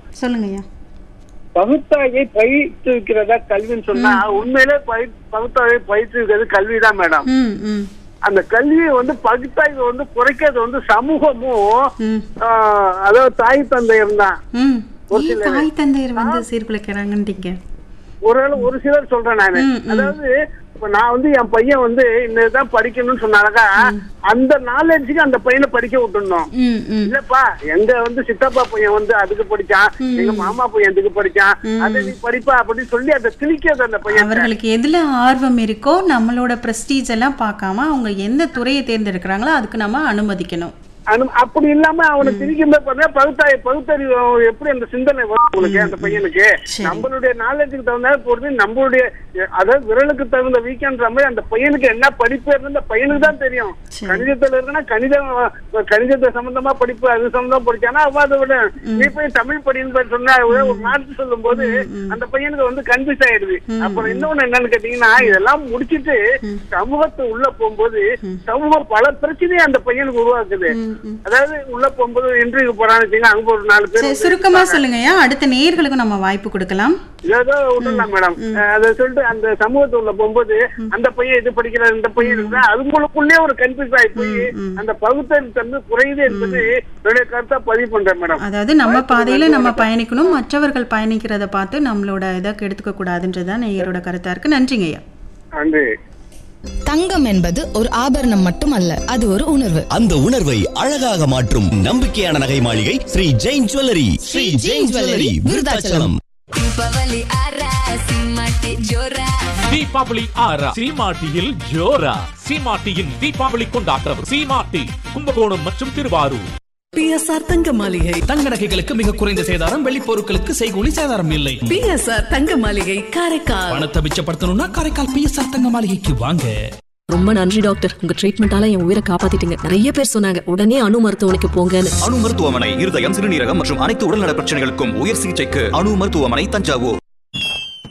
சொல்லுங்க ஐயா பகுத்தாயை பயிற்றுவிக்கிறதா கல்வின்னு சொன்னா உண்மையிலே பயி பகுத்தாயை பயிற்றுவிக்கிறது கல்விதான் மேடம் ம் ம் அந்த கல்வியை வந்து பகுத்தாய்வு வந்து குறைக்கிறது வந்து சமூகமும் ம் ஆஹ், அதாவது தாய் தந்தையர் தான் ம் ஒரு ஏன் சிலர் தாய் தந்தையர் வந்து சீர்குலைக்கிறாங்கன்றீங்க ஒரு ஒரு சிலர் சொல்றேன் நானு ம், ம். அதாவது இப்ப நான் வந்து என் பையன் வந்து இன்னதான் படிக்கணும்னு சொன்னாக்கா அந்த நாலேஜுக்கு அந்த பையனை படிக்க விட்டுணும் ம் ம் இல்லப்பா எங்க வந்து சித்தப்பா பையன் வந்து அதுக்கு படிச்சான் எங்க மாமா பையன் இதுக்கு படிச்சான் அதை நீ படிப்பா அப்படின்னு சொல்லி அதை திணிக்கிறது அந்த பையன் அவர்களுக்கு எதுல ஆர்வம் இருக்கோ நம்மளோட பிரஸ்டீஜ் எல்லாம் பார்க்காம அவங்க எந்த துறையை தேர்ந்தெடுக்கிறாங்களோ அதுக்கு நம்ம அனுமதிக்கணும் அனு- அப்படி இல்லாம அவனை திணிக்கும் போது பார்த்தா பகுத்தாய் பகுத்தறிவு அவன் எப்படி அந்த சிந்தனை வரும் உங்களுக்கு அந்த பையனுக்கு சரி. நம்மளுடைய நாலேஜுக்கு தகுந்த பொறுத்து நம்மளுடைய அதாவது விரலுக்கு தகுந்த வீக்கன்ற மாதிரி அந்த பையனுக்கு என்ன படிப்பு இருந்து அந்த பையனுக்கு தான் தெரியும் சரி. கணிதத்துல இருக்குன்னா கணிதம் அஹ், கணிதத்தை சம்பந்தமா படிப்பு அது சம்பந்தமா படிச்சானா அவன் அதை விட நீ போய் தமிழ் படின்னு போய் சொன்னா ஒரு ஒரு மார்க் சொல்லும் போது அந்த பையனுக்கு வந்து கன்ஃபியூஸ் ஆயிடுது அப்புறம் இன்னொன்னு என்னன்னு கேட்டீங்கன்னா இதெல்லாம் முடிச்சிட்டு சமூகத்தை உள்ள போகும்போது சமூகம் பல பிரச்சனையை அந்த பையனுக்கு உருவாக்குது ம், ம். அதாவது உள்ள போகும்போது இன்டர்வியூ போறான்னு வச்சுங்க அங்க ஒரு நாலு பேர் சரி சுருக்கமா சொல்லுங்க ஐயா அடுத்த நேயர்களுக்கும் நம்ம வாய்ப்பு கொடுக்கலாம் ஏதோ விட்டுலாம் மேடம் அதை சொல்லிட்டு அந்த சமூகத்து உள்ள போகும்போது அந்த பையன் இது படிக்கிற இந்த பையன் இருந்தா அதுங்களுக்குள்ளே ஒரு கன்ஃபியூஸ் ஆகி போய் அந்த பகுத்தறிவு தன்மை குறையுது என்பது என்னுடைய கருத்தா பதிவு பண்றேன் மேடம் அதாவது நம்ம பாதையில நம்ம பயணிக்கணும் மற்றவர்கள் பயணிக்கிறத பார்த்து நம்மளோட இதை கெடுத்துக்க கூடாதுன்றதுதான் நேயரோட கருத்தா இருக்கு நன்றிங்க ஐயா நன்றி தங்கம் என்பது ஒரு ஆபரணம் மட்டுமல்ல அது ஒரு உணர்வு அந்த உணர்வை அழகாக மாற்றும் நம்பிக்கையான நகை மாளிகை ஸ்ரீ ஜெயின் ஜுவல்லரி ஸ்ரீ ஜெயின் ஜுவல்லரி விருதாச்சலம் ದೀಪಾವಳಿ ಆರ ಸಿಂಹಕ್ಕೆ ಜೋರ தீபாவளி ஆறா சீமாட்டியில் ஜோரா சீமாட்டியின் தீபாவளி கொண்டாட்டம் சீமாட்டி கும்பகோணம் மற்றும் திருவாரூர் பிஎஸ்ஆர் தங்க மாளிகை தங்க நகைகளுக்கு மிக குறைந்த சேதாரம் வெள்ளி பொருட்களுக்கு செய்கூலி சேதாரம் இல்லை பிஎஸ்ஆர் தங்க மாளிகை காரைக்கால் பணத்தை மிச்சப்படுத்தணும்னா காரைக்கால் பிஎஸ்ஆர் தங்க மாளிகைக்கு வாங்க ரொம்ப நன்றி டாக்டர் உங்க ட்ரீட்மெண்டால என் உயிரை காப்பாத்திட்டீங்க நிறைய பேர் சொன்னாங்க உடனே அணு மருத்துவமனைக்கு போங்கன்னு அணு மருத்துவமனை இருதயம் சிறுநீரகம் மற்றும் அனைத்து உடல்நல பிரச்சனைகளுக்கும் உயர் சிகிச்சைக்கு அணு மருத்துவமனை தஞ்சாவூர்